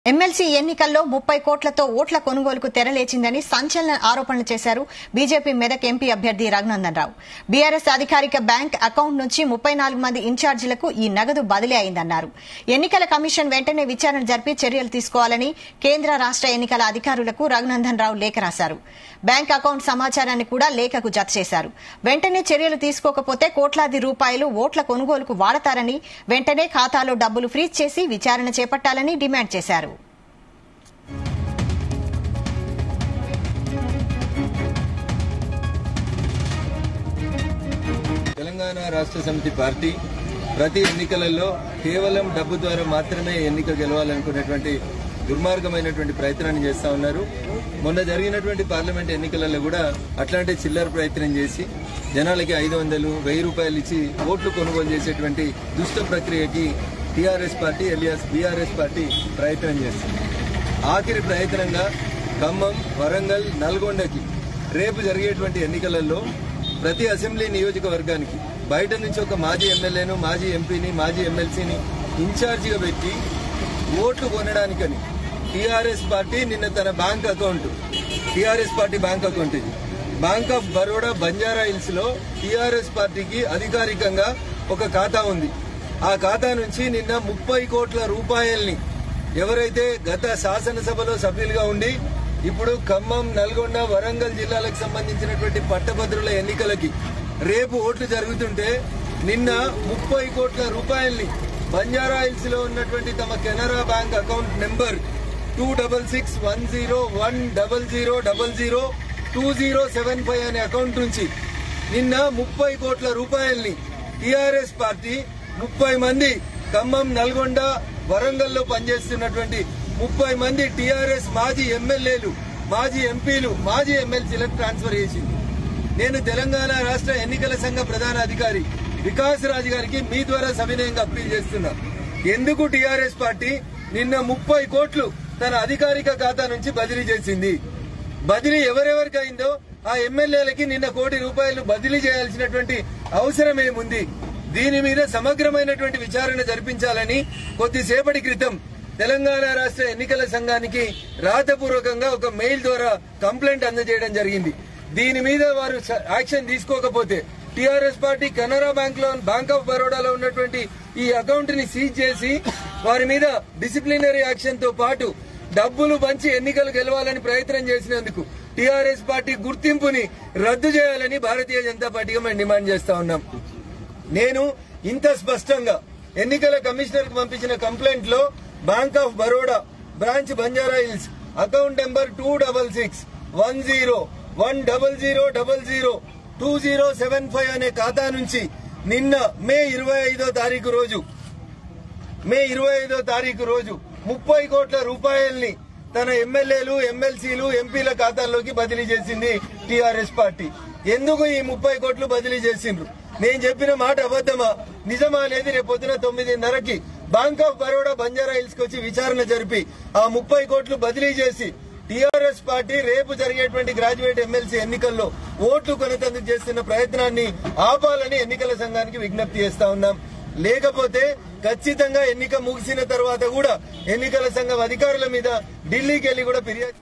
MLC ఎన్నికల్లో ముప్పై కోట్లతో ఓట్ల కొనుగోలుకు తెరలేచిందని సంచలన ఆరోపణలు చేశారు బీజేపీ మెదక్ ఎంపీ అభ్యర్థి రఘునందన్ రావు బీఆర్ఎస్ అధికారిక బ్యాంక్ అకౌంట్ నుంచి ముప్పై నాలుగు మంది ఇన్ఛార్జీలకు ఈ నగదు బదిలీ అయిందన్నారు ఎన్నికల కమిషన్ వెంటనే విచారణ జరిపి చర్యలు తీసుకోవాలని కేంద్ర రాష్ట ఎన్నికల అధికారులకు రఘునందన్ రావు లేఖ రాశారు బ్యాంక్ అకౌంట్ సమాచారాన్ని కూడా లేఖకు జత చేశారు వెంటనే చర్యలు తీసుకోకపోతే కోట్లాది రూపాయలు ఓట్ల కొనుగోలుకు వాడతారని వెంటనే ఖాతాలో డబ్బులు ఫ్రీజ్ చేసి విచారణ చేపట్టాలని డిమాండ్ చేశారు తెలంగాణ రాష్ట్ర సమితి పార్టీ ప్రతి ఎన్నికలలో కేవలం డబ్బు ద్వారా మాత్రమే ఎన్నిక గెలవాలనుకునేటువంటి దుర్మార్గమైనటువంటి ప్రయత్నాన్ని చేస్తా ఉన్నారు మొన్న జరిగినటువంటి పార్లమెంట్ ఎన్నికలలో కూడా అట్లాంటి చిల్లర ప్రయత్నం చేసి జనాలకి ఐదు వందలు వెయ్యి రూపాయలు ఇచ్చి ఓట్లు కొనుగోలు చేసేటువంటి దుష్ట ప్రక్రియకి TRS party alias BRS party ప్రయత్నం చేస్తుంది ఆఖరి ప్రయత్నంగా ఖమ్మం వరంగల్ నల్గొండకి రేపు జరిగేటువంటి ఎన్నికలలో ప్రతి అసెంబ్లీ నియోజకవర్గానికి బయట నుంచి ఒక మాజీ ఎమ్మెల్యేను మాజీ ఎంపీని మాజీ ఎమ్మెల్సీని ఇన్ఛార్జిగా పెట్టి ఓట్లు కొనడానికని టీఆర్ఎస్ పార్టీ నిన్న తన bank account TRS party bank account ఇది bank of Baroda Banjara Hills లో టీఆర్ఎస్ పార్టీకి అధికారికంగా ఒక ఖాతా ఉంది ఆ ఖాతా నుంచి నిన్న ముప్పై కోట్ల రూపాయల్ని ఎవరైతే గత శాసనసభలో సభ్యులుగా ఉండి ఇప్పుడు ఖమ్మం నల్గొండ వరంగల్ జిల్లాలకు సంబంధించినటువంటి పట్టభద్రుల ఎన్నికలకి రేపు ఓట్లు జరుగుతుంటే నిన్న ముప్పై కోట్ల రూపాయల్ని బంజారా హిల్స్ లో ఉన్నటువంటి తమ Canara bank account number two double six one zero one double zero double zero two zero seven five అనే అకౌంట్ నుంచి నిన్న ముప్పై కోట్ల రూపాయల్ని టిఆర్ఎస్ పార్టీ ముప్పై మంది ఖమ్మం నల్గొండ వరంగల్లో పనిచేస్తున్నటువంటి ముప్పై మంది టిఆర్ఎస్ మాజీ ఎమ్మెల్యేలు మాజీ ఎంపీలు మాజీ ఎమ్మెల్సీలకు ట్రాన్స్ఫర్ చేసింది నేను తెలంగాణ రాష్ట్ర ఎన్నికల సంఘ ప్రధాన అధికారి వికాస్ రాజు గారికి మీ ద్వారా సవినయంగా అప్పీల్ చేస్తున్నా ఎందుకు టిఆర్ఎస్ పార్టీ నిన్న ముప్పై కోట్లు తన అధికారిక ఖాతా నుంచి బదిలీ చేసింది బదిలీ ఎవరెవరికి అయిందో ఆ ఎమ్మెల్యేలకి నిన్న కోటి రూపాయలు బదిలీ చేయాల్సినటువంటి అవసరం ఏముంది దీని మీద సమగ్రమైనటువంటి విచారణ జరిపించాలని కొద్దిసేపటి క్రితం తెలంగాణ రాష్ట్ర ఎన్నికల సంఘానికి రాతపూర్వకంగా ఒక మెయిల్ ద్వారా కంప్లైంట్ అందజేయడం జరిగింది దీని మీద వారు స- యాక్షన్ తీసుకోకపోతే టిఆర్ఎస్ పార్టీ కెనరా బ్యాంక్ లో బ్యాంక్ ఆఫ్ బరోడాలో ఉన్నటువంటి ఈ అకౌంట్ ని సీజ్ చేసి వారి మీద డిసిప్లినరీ యాక్షన్ తో పాటు డబ్బులు పంచి ఎన్నికలు గెలవాలని ప్రయత్నం చేసినందుకు టిఆర్ఎస్ పార్టీ గుర్తింపుని రద్దు చేయాలని భారతీయ జనతా పార్టీగా మేము డిమాండ్ చేస్తా ఉన్నాం నేను ఇంత స్పష్టంగా ఎన్నికల కమిషనర్ కు పంపించిన కంప్లైంట్ లో bank of Baroda branch Banjara Hills account number two double six one zero one double zero double zero two zero seven five అనే ఖాతా నుంచి నిన్న మే ఇరవై ఐదో తారీఖు రోజు మే ఇరవై ఐదో తారీఖు రోజు ముప్పై కోట్ల రూపాయల్ని తన ఎమ్మెల్యేలు ఎమ్మెల్సీలు ఎంపీల ఖాతాల్లోకి బదిలీ చేసింది టీఆర్ఎస్ పార్టీ ఎందుకు ఈ ముప్పై కోట్లు బదిలీ చేసిండ్రు నేను చెప్పిన మాట అబద్దమా నిజమా అనేది రేపు పొద్దున తొమ్మిదిన్నరకి bank of Baroda Banjara Hills కి వచ్చి విచారణ జరిపి ఆ ముప్పై కోట్లు బదిలీ చేసి టీఆర్ఎస్ పార్టీ రేపు జరిగేటువంటి గ్రాడ్యుయేట్ ఎమ్మెల్సీ ఎన్నికల్లో ఓట్లు కొనేందుకు చేస్తున్న ప్రయత్నాన్ని ఆపాలని ఎన్నికల సంఘానికి విజ్ఞప్తి చేస్తా ఉన్నాం లేకపోతే ఖచ్చితంగా ఎన్నిక ముగిసిన తర్వాత కూడా ఎన్నికల సంఘం అధికారుల మీద ఢిల్లీకి వెళ్లి కూడా ఫిర్యాదు